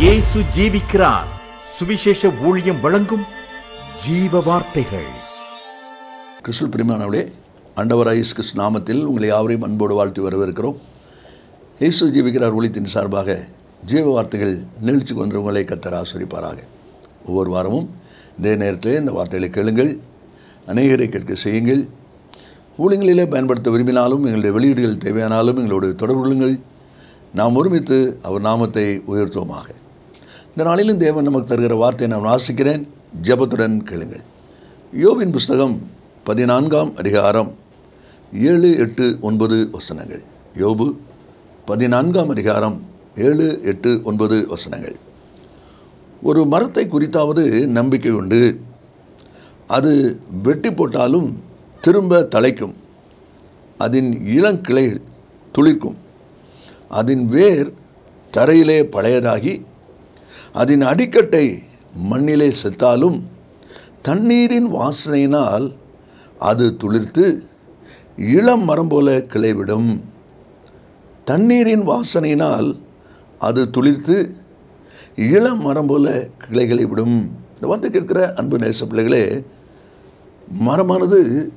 இயேசு ஜீவிக்கிறார் சுவிசேஷ ஊழியம் வழங்கும் ஜீவ வார்த்தைகள் கிறிஸ்துவ பிரிமானவளே ஆண்டவராய் இயேசு கிறிஸ்து நாமத்தில் உங்களை யாவரையும் அன்போடு வாழ்த்தி வரவேற்கிறோம் இயேசு ஜீவிக்கிறார் ஒளித்தின் சார்பாக ஜீவ வார்த்தைகள் நிகழ்ச்சிக்கு வந்து உங்களை கத்தர் ஆசிரிப்பாராக ஒவ்வொரு வாரமும் இதே நேரத்திலே இந்த வார்த்தைகளை கேளுங்கள் அநேகரை கேட்க செய்யுங்கள் ஊழியங்களிலே பயன்படுத்த விரும்பினாலும் எங்களுடைய வெளியீடுகள் தேவையானாலும் எங்களோடு தொடர்பு கொள்ளுங்கள் நாம் ஒருமித்து அவர் நாமத்தை உயர்த்துவோமாக இந்த நாளிலும் தேவன் நமக்கு தருகிற வார்த்தையை நான் வாசிக்கிறேன் ஜெபத்துடன் கேளுங்கள் யோபின் புஸ்தகம் பதினான்காம் அதிகாரம் ஏழு எட்டு ஒன்பது வசனங்கள் யோபு பதினான்காம் அதிகாரம் ஏழு எட்டு ஒன்பது வசனங்கள் ஒரு மரத்தை குறித்தாவது நம்பிக்கை உண்டு அது வெட்டி போட்டாலும் திரும்ப தழைக்கும் அதன் இளங்கிளை துளிர்க்கும் அதன் வேர் தரையிலே பழையதாகி அதன் அடிக்கட்டை மண்ணிலே செத்தாலும் தண்ணீரின் வாசனையினால் அது துளிர்த்து இளம் மரம் போல கிளைவிடும் தண்ணீரின் வாசனையினால் அது துளிர்த்து இளம் மரம் போல கிளைகளை விடும் இந்த வார்த்தை கேட்கிற அன்பு நேச பிள்ளைகளே மரமானது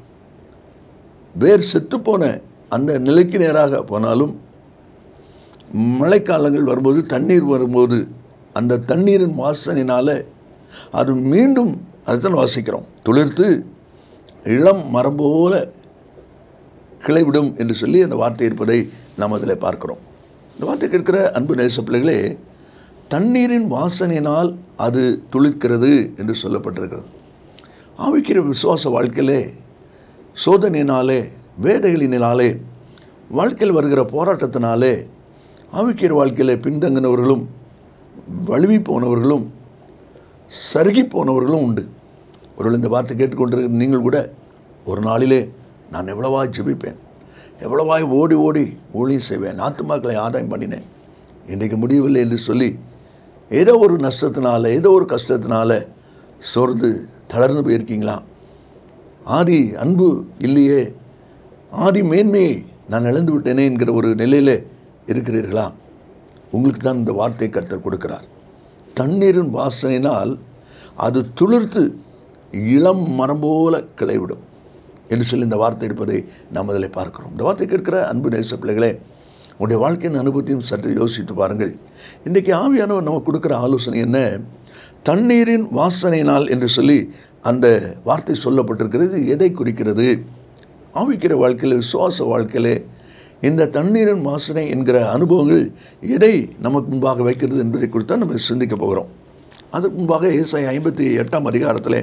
வேர் செத்துப்போன அந்த நிலைக்கு நேராக போனாலும் மழைக்காலங்கள் வரும்போது தண்ணீர் வரும்போது அந்த தண்ணீரின் வாசனையினால் அது மீண்டும் அதுதான் வாசிக்கிறோம் துளிர்த்து இளம் மரம் போல கிளைவிடும் என்று சொல்லி அந்த வார்த்தை இருப்பதை நாம் அதில் பார்க்கிறோம் இந்த வார்த்தை கேட்கிற அன்பு நேச பிள்ளைகளே தண்ணீரின் வாசனையினால் அது துளிர்க்கிறது என்று சொல்லப்பட்டிருக்கிறது ஆவிக்கிற விசுவாச வாழ்க்கையிலே சோதனையினாலே வேதைகளினாலே வாழ்க்கையில் வருகிற போராட்டத்தினாலே ஆவிக்கிற வாழ்க்கையில் பின்தங்கினவர்களும் வலுவி போனவர்களும் சருகி போனவர்களும் உண்டு ஒருவேளை இந்த வார்த்தை கேட்டுக்கொண்டிருக்கிற நீங்கள் கூட ஒரு நாளிலே நான் எவ்வளவாய் ஜெபிப்பேன் எவ்வளவாய் ஓடி ஓடி ஊழியம் செய்வேன் ஆத்துமாக்களை ஆதாயம் பண்ணினேன் இன்றைக்கு முடியவில்லை என்று சொல்லி ஏதோ ஒரு நஷ்டத்தினால ஏதோ ஒரு கஷ்டத்தினால சோர்ந்து தளர்ந்து போயிருக்கீங்களா ஆதி அன்பு இல்லையே ஆதி மேன்மையை நான் இழந்து விட்டேனே என்கிற ஒரு நிலையில் இருக்கிறீர்களா உங்களுக்கு தான் இந்த வார்த்தை கர்த்தர் கொடுக்கிறார் தண்ணீரின் வாசனையினால் அது துளிர்த்து இளம் மரம் போல கிளைவிடும் என்று சொல்லி இந்த வார்த்தை இருப்பதை நாம் அதில் பார்க்கிறோம் இந்த வார்த்தை கேட்கிற அன்பு நேச பிள்ளைகளே உங்களுடைய வாழ்க்கையின் அனுபவத்தையும் சற்று யோசித்து பாருங்கள் இன்றைக்கி ஆவியானவர் நமக்கு கொடுக்குற ஆலோசனை என்ன தண்ணீரின் வாசனையினால் என்று சொல்லி அந்த வார்த்தை சொல்லப்பட்டிருக்கிறது எதை குறிக்கிறது ஆவிக்கிற வாழ்க்கையில் விசுவாச வாழ்க்கையிலே இந்த தண்ணீரின் வாசனை என்கிற அனுபவங்கள் எதை நமக்கு முன்பாக வைக்கிறது என்பதை குறித்து தான் நம்ம சிந்திக்க போகிறோம் அதற்கு முன்பாக ஏசாய் ஐம்பத்தி எட்டாம் அதிகாரத்தில்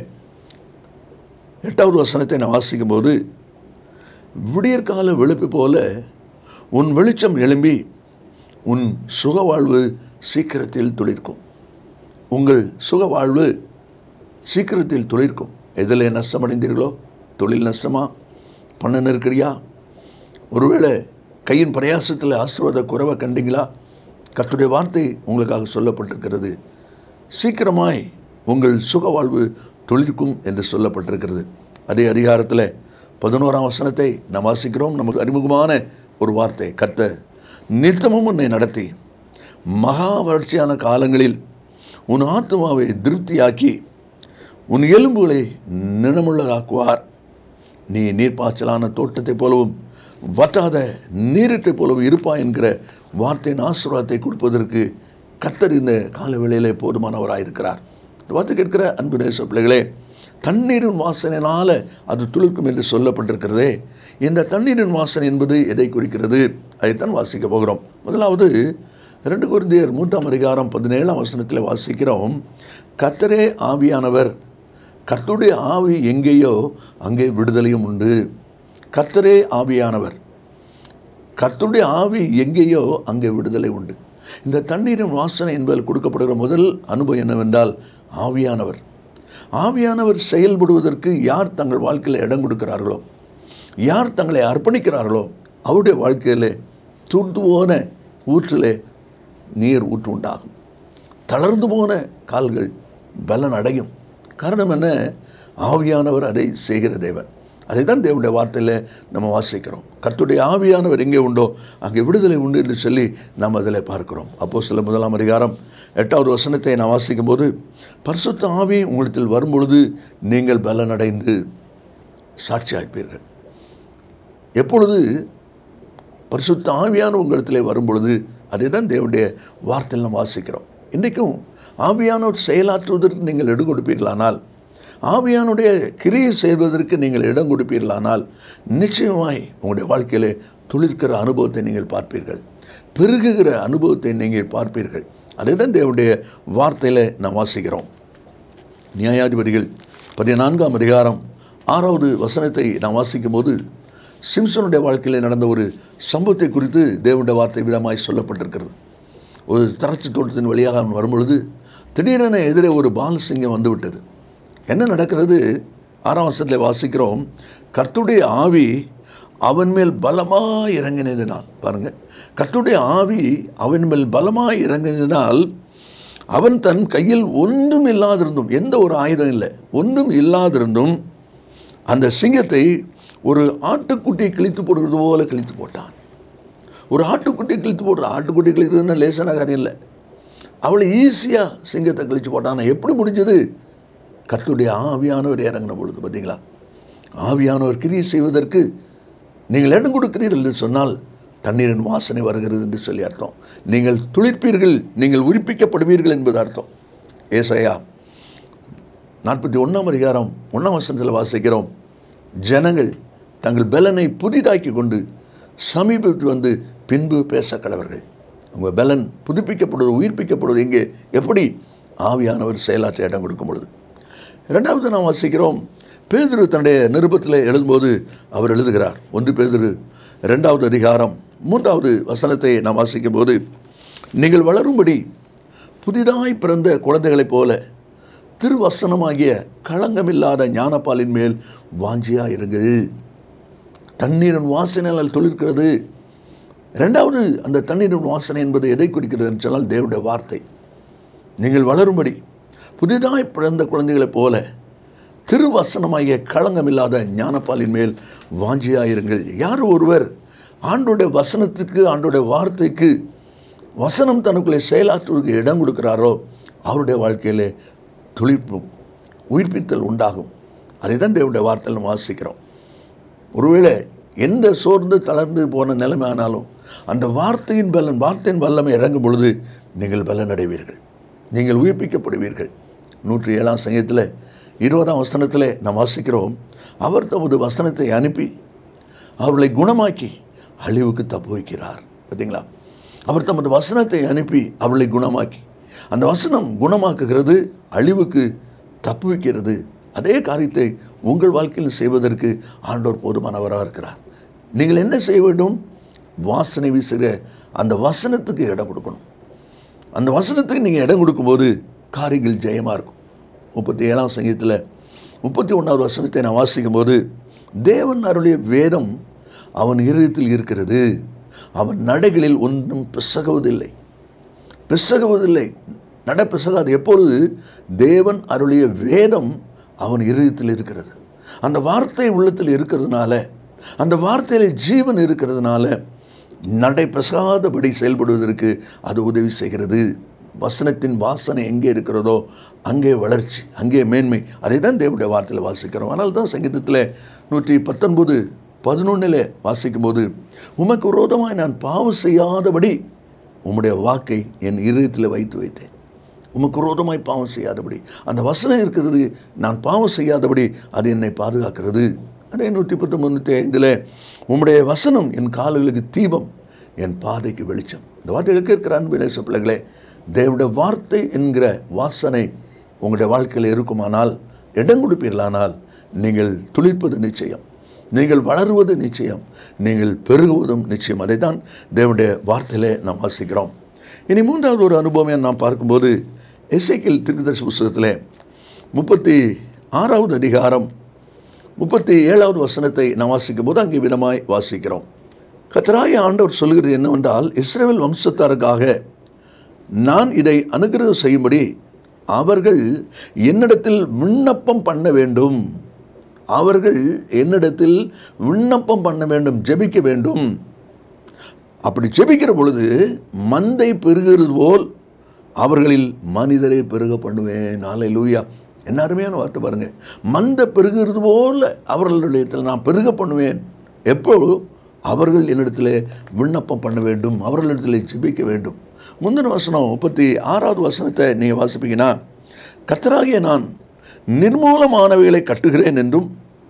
எட்டாவது வசனத்தை நான் வாசிக்கும்போது விடியற்கால வெளுப்பு போல உன் வெளிச்சம் எழும்பி உன் சுக வாழ்வு சீக்கிரத்தில் துளிர்க்கும் உங்கள் சுக வாழ்வு சீக்கிரத்தில் துளிர்க்கும் எதில் நஷ்டமடைந்தீர்களோ தொழில் நஷ்டமா பண நெருக்கடியா ஒருவேளை கையின் பிரயாசத்தில் ஆசீர்வாத குறைவை கண்டீங்களா கர்த்தருடைய வார்த்தை உங்களுக்காக சொல்லப்பட்டிருக்கிறது சீக்கிரமாய் உங்கள் சுக வாழ்வு தொழிற்கும் என்று சொல்லப்பட்டிருக்கிறது அதே அதிகாரத்தில் பதினோராம் வசனத்தை நாம் வாசிக்கிறோம் நமக்கு அறிமுகமான ஒரு வார்த்தை கர்த்த நித்தமும் உன்னை நடத்தி மகா வறட்சியான காலங்களில் உன் ஆத்மாவை திருப்தியாக்கி உன் எலும்புகளை நினமுள்ளதாக்குவார் நீ நீர்ப்பாய்ச்சலான தோட்டத்தைப் போலவும் வற்றாத நீரத்தைப் போலவும் இருப்பாய் என்கிற வார்த்தையின் ஆசீர்வாதத்தை கொடுப்பதற்கு கத்தர் இந்த கால வேளையிலே போதுமானவராக இருக்கிறார் இந்த வார்த்தை கேட்கிற அன்பு நேச பிள்ளைகளே தண்ணீரின் வாசனையினால் அது துளிர்க்கும் என்று சொல்லப்பட்டிருக்கிறதே இந்த தண்ணீரின் வாசனை என்பது எதை குறிக்கிறது அதைத்தான் வாசிக்க போகிறோம் முதலாவது ரெண்டு குருந்தியர் மூன்றாம் அதிகாரம் பதினேழாம் வசனத்தில் வாசிக்கிறோம் கத்தரே ஆவியானவர் கர்த்தருடைய ஆவி எங்கேயோ அங்கே விடுதலையும் உண்டு கர்த்தரே ஆவியானவர் கர்த்தருடைய ஆவி எங்கேயோ அங்கே விடுதலை உண்டு இந்த தண்ணீரின் வாசனை என்பதில் கொடுக்கப்படுகிற முதல் அனுபவம் என்னவென்றால் ஆவியானவர் ஆவியானவர் செயல்படுவதற்கு யார் தங்கள் வாழ்க்கையில் இடம் கொடுக்கிறார்களோ யார் தங்களை அர்ப்பணிக்கிறார்களோ அவருடைய வாழ்க்கையிலே துண்டு போன ஊற்றிலே நீர் ஊற்று உண்டாகும் தளர்ந்து போன கால்கள் பலன் அடையும் காரணம் என்ன ஆவியானவர் அதை செய்கிற தேவன் அதை தான் தேவனுடைய வார்த்தையில் நம்ம வாசிக்கிறோம் கர்த்தருடைய ஆவியானவர் எங்கே உண்டோ அங்கே விடுதலை உண்டு என்று சொல்லி நாம் அதில் பார்க்கிறோம் அப்போ சில முதலாம் அதிகாரம் எட்டாவது வசனத்தை நான் வாசிக்கும் போது பரிசுத்த ஆவி உங்களிடத்தில் வரும்பொழுது நீங்கள் பலனடைந்து சாட்சியாய்ப்பீர்கள் எப்பொழுது பரிசுத்த ஆவியான உங்களிடத்திலே வரும்பொழுது அதை தான் தேவனுடைய வார்த்தையில் நாம் வாசிக்கிறோம் இன்றைக்கும் ஆவியானவர் செயலாற்றுவதற்கு நீங்கள் இடம் கொடுப்பீர்களானால் ஆவியானுடைய கிரியை செய்வதற்கு நீங்கள் இடம் கொடுப்பீர்களானால் நிச்சயமாய் உங்களுடைய வாழ்க்கையிலே துளிர்க்கிற அனுபவத்தை நீங்கள் பார்ப்பீர்கள் பெருகுகிற அனுபவத்தை நீங்கள் பார்ப்பீர்கள் அதை தான் தேவனுடைய வார்த்தையில் நாம் வாசிக்கிறோம் நியாயாதிபதிகள் பதினான்காம் அதிகாரம் ஆறாவது வசனத்தை நாம் வாசிக்கும் போது சிம்சனுடைய வாழ்க்கையில் நடந்த ஒரு சம்பவத்தை குறித்து தேவனுடைய வார்த்தை விதமாய் சொல்லப்பட்டிருக்கிறது ஒரு திராட்சை தோட்டத்தின் வழியாக அவன் வரும்பொழுது திடீரென எதிரே ஒரு பாலசிங்கம் வந்து விட்டது என்ன நடக்கிறது ஆறாம் வருஷத்தில் வாசிக்கிறோம் கர்த்துடைய ஆவி அவன் மேல் பலமாக இறங்கினதினால் பாருங்க கர்த்துடைய ஆவி அவன் மேல் பலமாக இறங்கினதினால் அவன் தன் கையில் ஒன்றும் இல்லாதிருந்தும் எந்த ஒரு ஆயுதம் இல்லை ஒன்றும் இல்லாதிருந்தும் அந்த சிங்கத்தை ஒரு ஆட்டுக்குட்டியை கிழித்து போடுறது போல கிழித்து போட்டான் ஒரு ஆட்டுக்குட்டியை கிழித்து போடுற ஆட்டுக்குட்டி கிழிக்கிறதுன்னா லேசான காரியம் இல்லை அவளை ஈஸியாக சிங்கத்தை கிழித்து போட்டான் எப்படி முடிஞ்சது கர்த்துடைய ஆவியானவர் இறங்கின பொழுது பார்த்தீங்களா ஆவியானவர் கிரியை செய்வதற்கு நீங்கள் இடம் கொடுக்கிறீர்கள் என்று சொன்னால் தண்ணீரின் வாசனை வருகிறது என்று சொல்லி அர்த்தம் நீங்கள் துளிர்ப்பீர்கள் நீங்கள் உயிர்ப்பிக்கப்படுவீர்கள் என்பது அர்த்தம் ஏசையா நாற்பத்தி ஒன்றாம் அதிகாரம் ஒன்றாம் வசனத்தில் வாசிக்கிறோம் ஜனங்கள் தங்கள் பலனை புதிதாக்கி கொண்டு சமீபத்து வந்து பின்பு பேச கடவர்கள் உங்கள் பலன் புதுப்பிக்கப்படுவது உயிர்ப்பிக்கப்படுவது எங்கே எப்படி ஆவியானவர் செயலாற்ற இடம் கொடுக்கும் பொழுது இரண்டாவது நாம் வாசிக்கிறோம் பேதுரு தன்னுடைய நிருபத்தில் எழுதும்போது அவர் எழுதுகிறார் ஒன்று பேதுரு இரண்டாவது அதிகாரம் மூன்றாவது வசனத்தை நாம் வாசிக்கும் போது நீங்கள் வளரும்படி புதிதாய் பிறந்த குழந்தைகளைப் போல திருவசனமாகிய களங்கமில்லாத ஞானப்பாலின் மேல் வாஞ்சியாக இருங்கள் தண்ணீரின் வாசனையால் தொழிற்கிறது ரெண்டாவது அந்த தண்ணீரின் வாசனை என்பது எதை குறிக்கிறது என்று சொன்னால் தேவனுடைய வார்த்தை நீங்கள் வளரும்படி புதிதாய் பிறந்த குழந்தைகளைப் போல திருவசனமாகிய களங்கமில்லாத ஞானப்பாலின் மேல் வாஞ்சியாயிருங்கள் யார் ஒருவர் ஆண்டோடைய வசனத்துக்கு ஆண்டோடைய வார்த்தைக்கு வசனம் தனக்குள்ளே செயலாற்றுவதற்கு இடம் கொடுக்கிறாரோ அவருடைய வாழ்க்கையிலே துளிர்ப்பும் உயிர்ப்பித்தல் உண்டாகும் அதை தான் தேவனுடைய வார்த்தையில் நம்ம வாசிக்கிறோம் ஒருவேளை எந்த சோர்ந்து தளர்ந்து போன நிலைமை ஆனாலும் அந்த வார்த்தையின் பலன் வார்த்தையின் வல்லமை இறங்கும் பொழுது நீங்கள் பலனடைவீர்கள் நீங்கள் உயிர்ப்பிக்கப்படுவீர்கள் நூற்றி ஏழாம் சங்கத்தில் இருபதாம் வசனத்தில் நாம் வாசிக்கிறோம் அவர் தமது வசனத்தை அனுப்பி அவர்களை குணமாக்கி அழிவுக்கு தப்பு வைக்கிறார் பார்த்தீங்களா அவர் தமது வசனத்தை அனுப்பி அவர்களை குணமாக்கி அந்த வசனம் குணமாக்குகிறது அழிவுக்கு தப்பு வைக்கிறது அதே காரியத்தை உங்கள் வாழ்க்கையில் செய்வதற்கு ஆண்டோர் போதுமானவராக இருக்கிறார் நீங்கள் என்ன செய்ய வேண்டும் வாசனை வீசுகிற அந்த வசனத்துக்கு இடம் கொடுக்கணும் அந்த வசனத்துக்கு நீங்கள் இடம் கொடுக்கும்போது காரியங்கள் ஜெயமாக இருக்கும் முப்பத்தி ஏழாம் சங்கீதத்தில் முப்பத்தி ஒன்றாவது வசனத்தை நான் வாசிக்கும்போது தேவன் அருளிய வேதம் அவன் இருதயத்தில் இருக்கிறது அவன் நடைகளில் ஒன்றும் பிசகுவதில்லை பிசகுவதில்லை நட பிசகாது எப்பொழுது தேவன் அருளிய வேதம் அவன் இருதயத்தில் இருக்கிறது அந்த வார்த்தை உள்ளத்தில் இருக்கிறதுனால அந்த வார்த்தையில் ஜீவன் இருக்கிறதுனால நடை பிசகாதபடி செயல்படுவதற்கு அது உதவி செய்கிறது வசனத்தின் வாசனை எங்கே இருக்கிறதோ அங்கே வளர்ச்சி அங்கே மேன்மை அதை தான் தேவனுடைய வார்த்தையில் வாசிக்கிறோம் ஆனால் தான் சங்கீதத்தில் நூற்றி பத்தொன்பது பதினொன்றில் வாசிக்கும்போது உமக்கு விரோதமாய் நான் பாவம் செய்யாதபடி உம்முடைய வாக்கை என் இருதயத்தில் வைத்து வைத்தேன் உமக்கு விரோதமாய் பாவம் செய்யாதபடி அந்த வசனம் இருக்கிறது நான் பாவம் செய்யாதபடி அது என்னை பாதுகாக்கிறது அதே நூற்றி பத்தொம்பது நூற்றி ஐந்தில் உம்முடைய வசனம் என் கால்களுக்கு தீபம் என் பாதைக்கு வெளிச்சம் இந்த வார்த்தைகள் கேட்கிற அன்பு நேச பிள்ளைகளே தேவனுடைய வார்த்தை என்கிற வாசனை உங்களுடைய வாழ்க்கையில் இருக்குமானால் இடம் கொடுப்பீர்களானால் நீங்கள் துளிர்ப்பது நிச்சயம் நீங்கள் வளருவது நிச்சயம் நீங்கள் பெருகுவதும் நிச்சயம் அதை தான் தேவனுடைய வார்த்தையிலே நாம் வாசிக்கிறோம் இனி மூன்றாவது ஒரு அனுபவம் நாம் பார்க்கும்போது எசைக்கில் திருக்குதர்சி புஸ்தகத்தில் முப்பத்தி ஆறாவது அதிகாரம் முப்பத்தி ஏழாவது வசனத்தை நாம் வாசிக்கும் போது அங்கே விதமாய் வாசிக்கிறோம் கத்தராய ஆண்டவர் சொல்கிறது என்னவென்றால் இஸ்ரேல் வம்சத்தாருக்காக நான் இதை அனுகிரகம் செய்யும்படி அவர்கள் என்னிடத்தில் விண்ணப்பம் பண்ண வேண்டும் அவர்கள் என்னிடத்தில் விண்ணப்பம் பண்ண வேண்டும் ஜெபிக்க வேண்டும் அப்படி ஜெபிக்கிற பொழுது மந்தை பெருகிறது போல் அவர்களில் மனிதரை பெருக பண்ணுவேன் நாளை லூயா என்ன அருமையான வார்த்தை பாருங்க மந்த பெருகிறது போல அவர்களிடத்தில் நான் பெருக பண்ணுவேன் எப்பொழுது அவர்கள் என்னிடத்தில் விண்ணப்பம் பண்ண வேண்டும் அவர்களிடத்தில் ஜெபிக்க வேண்டும் முந்தின வசனம் முப்பத்தி ஆறாவது வசனத்தை நீங்கள் வாசிப்பீங்கன்னா கத்தராகிய நான் நிர்மூலமானவைகளை கட்டுகிறேன் என்றும்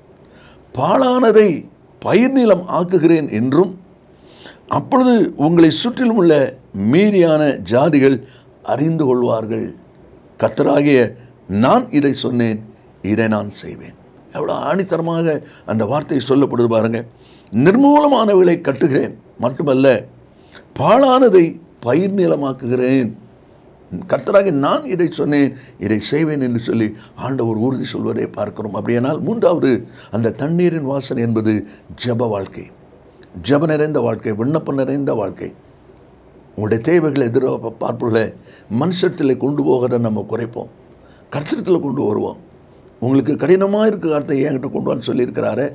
பாழானதை பயிர் நிலம் ஆக்குகிறேன் என்றும் அப்பொழுது உங்களை சுற்றிலும் உள்ள மீதியான ஜாதிகள் அறிந்து கொள்வார்கள் கத்தராகிய நான் இதை சொன்னேன் இதை நான் செய்வேன் எவ்வளோ ஆணித்தரமாக அந்த வார்த்தை சொல்லப்படுது பாருங்க நிர்மூலமானவைகளை கட்டுகிறேன் மட்டுமல்ல பாழானதை பயிர் நிலமாக்குகிறேன் கர்த்தராக நான் இதை சொன்னேன் இதை செய்வேன் என்று சொல்லி ஆண்டவர் உறுதி சொல்வதை பார்க்கிறோம் அப்படியானால் மூன்றாவது அந்த தண்ணீரின் வாசனை என்பது ஜெப வாழ்க்கை ஜெப நிறைந்த வாழ்க்கை விண்ணப்பம் நிறைந்த வாழ்க்கை உங்களுடைய தேவைகளை எதிர பார்ப்புகளை மனுஷத்தில் கொண்டு போகிறத நம்ம குறைப்போம் கர்த்தத்தில் கொண்டு வருவோம் உங்களுக்கு கடினமாக இருக்க காரத்தை என்கிட்ட கொண்டு வந்து சொல்லியிருக்கிறாரே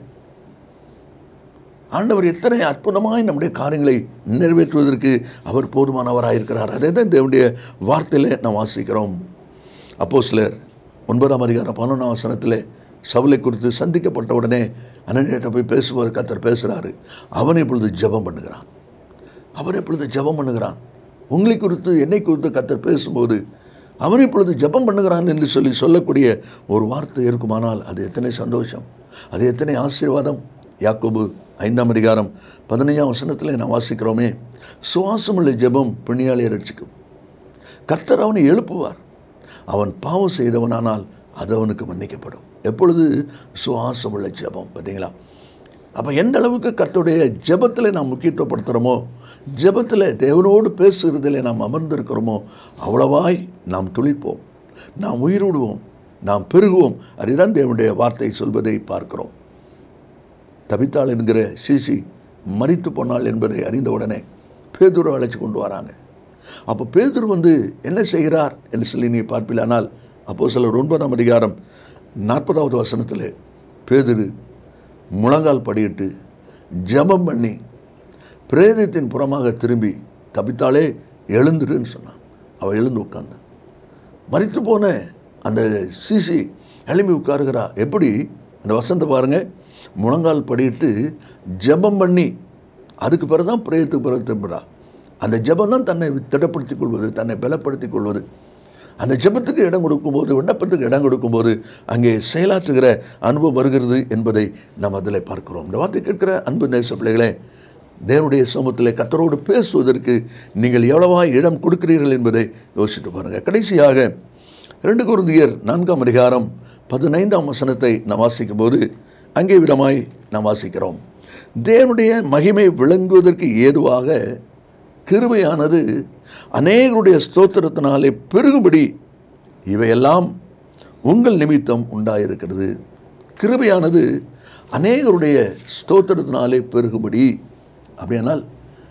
ஆண்டவர் எத்தனை அற்புதமாய் நம்முடைய காரியங்களை நிறைவேற்றுவதற்கு அவர் போதுமானவராக இருக்கிறார் அதே தான் தேவனுடைய வார்த்தையில் நாம் வாசிக்கிறோம் அப்போ சிலர் ஒன்பதாம் அதிகாரம் பன்னெண்டாம் வசனத்தில் சவுலை குறித்து சந்திக்கப்பட்ட உடனே அனனியிட்ட போய் பேசும்போது கத்தர் பேசுகிறாரு அவன் இப்பொழுது ஜெபம் பண்ணுகிறான் அவன் இப்பொழுது ஜெபம் பண்ணுகிறான் உங்களை குறித்து என்னை குறித்து கத்தர் பேசும்போது அவன் இப்பொழுது ஜெபம் பண்ணுகிறான் என்று சொல்லி சொல்லக்கூடிய ஒரு வார்த்தை இருக்குமானால் அது எத்தனை சந்தோஷம் அது எத்தனை ஆசீர்வாதம் யாக்கோபு ஐந்தாம் அதிகாரம் பதினைஞ்சாம் வசனத்தில் நான் வாசிக்கிறோமே சுவாசமுள்ள ஜெபம் புண்ணியாளியை ரட்சிக்கும் கர்த்தர் அவனை எழுப்புவார் அவன் பாவம் செய்தவனானால் அது அவனுக்கு மன்னிக்கப்படும் எப்பொழுது சுவாசமுள்ள ஜெபம் பார்த்தீங்களா அப்போ எந்த அளவுக்கு கர்த்தருடைய ஜெபத்தில் நாம் முக்கியத்துவப்படுத்துகிறோமோ ஜெபத்தில் தேவனோடு பேசுகிறதில் நாம் அமர்ந்திருக்கிறோமோ அவ்வளவாய் நாம் துளிப்போம் நாம் உயிரோடுவோம் நாம் பெருகுவோம் அதுதான் தேவனுடைய வார்த்தை சொல்வதை பார்க்கிறோம் தபித்தாள் என்கிற சிசி மறித்து போனாள் என்பதை அறிந்தவுடனே பேதுரு அழைச்சி கொண்டு வராங்க அப்போ பேதுரு வந்து என்ன செய்கிறார் என்று சொல்லி நீ பார்ப்பிலானால் அப்போ சிலர் ஒன்பதாம் அதிகாரம் நாற்பதாவது வசனத்தில் பேதுரு முழங்கால் படியிட்டு ஜெபம் பண்ணி பிரேதத்தின் புறமாக திரும்பி தபித்தாளே எழுந்துருன்னு சொன்னான் அவள் எழுந்து உட்கார்ந்தான் மறித்து போன அந்த சிசி எழும்பி உட்காருகிறா எப்படி அந்த வசந்த பாருங்க முழங்கால் படியிட்டு ஜெபம் பண்ணி அதுக்கு பிறகு தான் பிரேயத்துக்கு பிறகு திரும்புகிறா அந்த ஜெபம் தான் தன்னை திடப்படுத்திக் கொள்வது தன்னை பலப்படுத்திக் கொள்வது அந்த ஜெபத்துக்கு இடம் கொடுக்கும்போது விண்ணப்பத்துக்கு இடம் கொடுக்கும்போது அங்கே செயலாற்றுகிற அனுபவம் வருகிறது என்பதை நாம் அதில் பார்க்கிறோம் இந்த வார்த்தை கேட்கிற அன்பு நேச பிள்ளைகளே தேவனுடைய சமூகத்தில் கத்தரோடு பேசுவதற்கு நீங்கள் எவ்வளவா இடம் கொடுக்கிறீர்கள் என்பதை யோசித்து பாருங்கள் கடைசியாக ரெண்டு குருந்தியர் நான்காம் அதிகாரம் பதினைந்தாம் வசனத்தை நாம் வாசிக்கும்போது அங்கே விதமாய் நாம் வாசிக்கிறோம் தேவனுடைய மகிமை விளங்குவதற்கு ஏதுவாக கிருபையானது அநேகருடைய ஸ்தோத்திரத்தினாலே பெருகும்படி இவையெல்லாம் உங்கள் நிமித்தம் உண்டாயிருக்கிறது கிருபையானது அநேகருடைய ஸ்தோத்திரத்தினாலே பெருகும்படி அப்படியானால்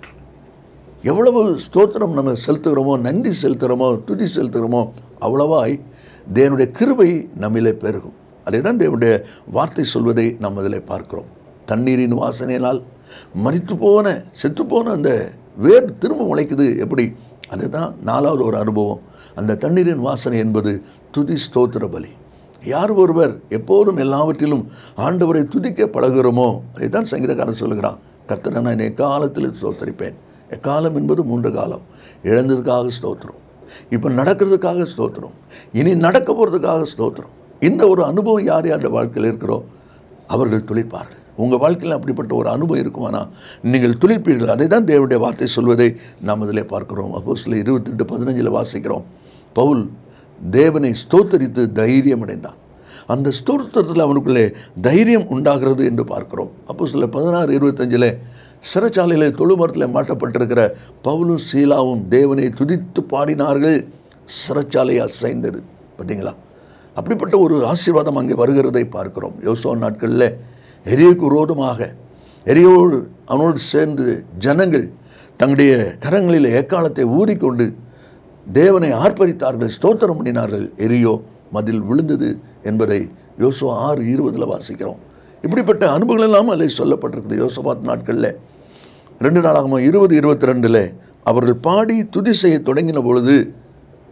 எவ்வளவு ஸ்தோத்திரம் நம்ம செலுத்துகிறோமோ நன்றி செலுத்துகிறோமோ துதி செலுத்துகிறோமோ அவ்வளவாய் தேவனுடைய கிருபை நம்மிலே பெருகும் அதை தான் தேவனுடைய வார்த்தை சொல்வதை நாம் அதில் பார்க்கிறோம் தண்ணீரின் வாசனையினால் மறித்து போன செத்து போன அந்த வேர் திரும்ப முளைக்குது எப்படி அதுதான் நாலாவது ஒரு அனுபவம் அந்த தண்ணீரின் வாசனை என்பது துதி ஸ்தோத்திர பலி யார் ஒருவர் எப்போதும் எல்லாவற்றிலும் ஆண்டவரை துதிக்க பழகுகிறோமோ அதைத்தான் சங்கீதக்காரன் சொல்லுகிறான் கர்த்தரை நான் எக்காலத்தில் ஸ்தோத்தரிப்பேன் எக்காலம் என்பது மூன்று காலம் இழந்ததுக்காக ஸ்தோத்திரம் இப்போ நடக்கிறதுக்காக ஸ்தோத்திரம் இனி நடக்க போகிறதுக்காக ஸ்தோத்திரம் இந்த ஒரு அனுபவம் யார் யாருடைய வாழ்க்கையில் இருக்கிறோ அவர்கள் துளிப்பார்கள் உங்கள் வாழ்க்கையில் அப்படிப்பட்ட ஒரு அனுபவம் இருக்குமானா நீங்கள் துளிப்பீர்கள் அதை தான் தேவனுடைய வார்த்தை சொல்வதை நாம் அதில் பார்க்கிறோம் அப்போ சில இருபத்தெட்டு பதினஞ்சில் வாசிக்கிறோம் பவுல் தேவனை ஸ்தோத்தரித்து தைரியம் அடைந்தான் அந்த ஸ்தோத்திரத்தில் அவனுக்குள்ளே தைரியம் உண்டாகிறது என்று பார்க்கிறோம் அப்போ சில பதினாறு இருபத்தஞ்சில் சிறைச்சாலையில் தொழுமரத்தில் மாட்டப்பட்டிருக்கிற பவுலும் சீலாவும் தேவனை துதித்து பாடினார்கள் சிறைச்சாலை அசைந்தது பார்த்தீங்களா அப்படிப்பட்ட ஒரு ஆசீர்வாதம் அங்கே வருகிறதை பார்க்கிறோம் யோசோ நாட்களில் எரியோக்கு விரோதமாக எரியோடு அவனோடு சேர்ந்து ஜனங்கள் தங்களுடைய கரங்களில் எக்காலத்தை ஊறிக்கொண்டு தேவனை ஆர்ப்பரித்தார்கள் ஸ்தோத்திரம் பண்ணினார்கள் எரியோ மதில் விழுந்தது என்பதை யோசுவா ஆறு இருபதில் வாசிக்கிறோம் இப்படிப்பட்ட அனுபவங்கள் எல்லாம் அதில் சொல்லப்பட்டிருக்குது யோசபாத் நாட்களில் ரெண்டு நாளாகமோ இருபது இருபத்தி ரெண்டில் அவர்கள் பாடி துதி செய்ய தொடங்கின பொழுது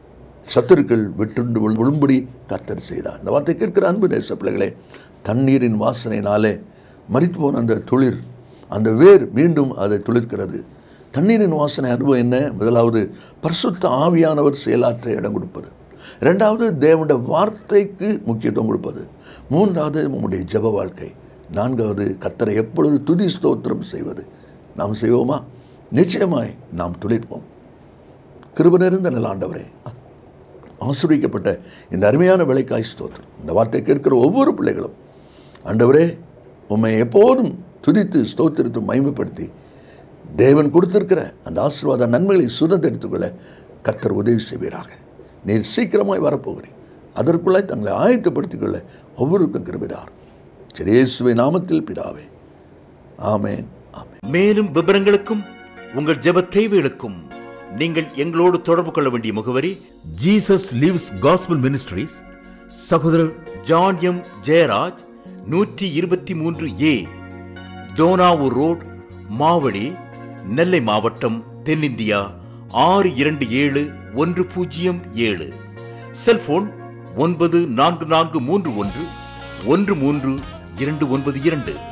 சத்துருக்கள் விட்டுண்டு விழு- விழும்படி கர்த்தர் செய்தார் இந்த வார்த்தை கேட்கிற அன்பு நேச பிள்ளைகளே தண்ணீரின் வாசனையினாலே மரித்து போன அந்த துளிர் அந்த வேர் மீண்டும் அதை துளிர்க்கிறது தண்ணீரின் வாசனை அனுபவம் என்ன முதலாவது பரிசுத்த ஆவியானவர் செயலாற்ற இடம் கொடுப்பது ரெண்டாவது தேவனுடைய வார்த்தைக்கு முக்கியத்துவம் கொடுப்பது மூன்றாவது நம்முடைய ஜெப வாழ்க்கை நான்காவது கத்தரை எப்பொழுது துதி ஸ்தோத்திரம் செய்வது நாம் செய்வோமா நிச்சயமாய் நாம் துளிர்ப்போம் கிருப நிறைந்த நல்ல ஆண்டவரே ஆசிரியக்கப்பட்ட இந்த அருமையான விளைக்காய் ஸ்தோத்திரம் இந்த வார்த்தை கேட்கிற ஒவ்வொரு பிள்ளைகளும் ஆண்டவரே உம்மை எப்போதும் துதித்து ஸ்தோத்திரித்து மகிமைப்படுத்தி தேவன் கொடுத்திருக்கிற அந்த ஆசீர்வாத நன்மைகளை சுதந்திரித்துக் கொள்ள கர்த்தர் உதவி செய்வீராக நீர் சீக்கிரமாய் வரப்போகிறேன் அதற்குள்ளாய் தங்களை ஆயத்தப்படுத்திக் கொள்ள ஒவ்வொருக்கும் கிருபிதார் இயேசுவை நாமத்தில் பிதாவே ஆமென் ஆமென் மேலும் விவரங்களுக்கும் உங்கள் ஜெப தேவைகளுக்கும் நீங்கள் எங்களோடு தொடர்பு கொள்ள வேண்டிய முகவரி ஜீசஸ் லிவ்ஸ் காஸ்பல் மினிஸ்ட்ரீஸ் சகோதரர் ஜான் எம் ஜெயராஜ் நூற்றி இருபத்தி மூன்று ஏ தோனாவூர் ரோட் மாவடி நெல்லை மாவட்டம் தென்னிந்தியா ஆறு இரண்டு ஏழு ஒன்று பூஜ்ஜியம் ஏழு செல்போன் ஒன்பது நான்கு நான்கு மூன்று ஒன்று ஒன்று மூன்று இரண்டு ஒன்பது இரண்டு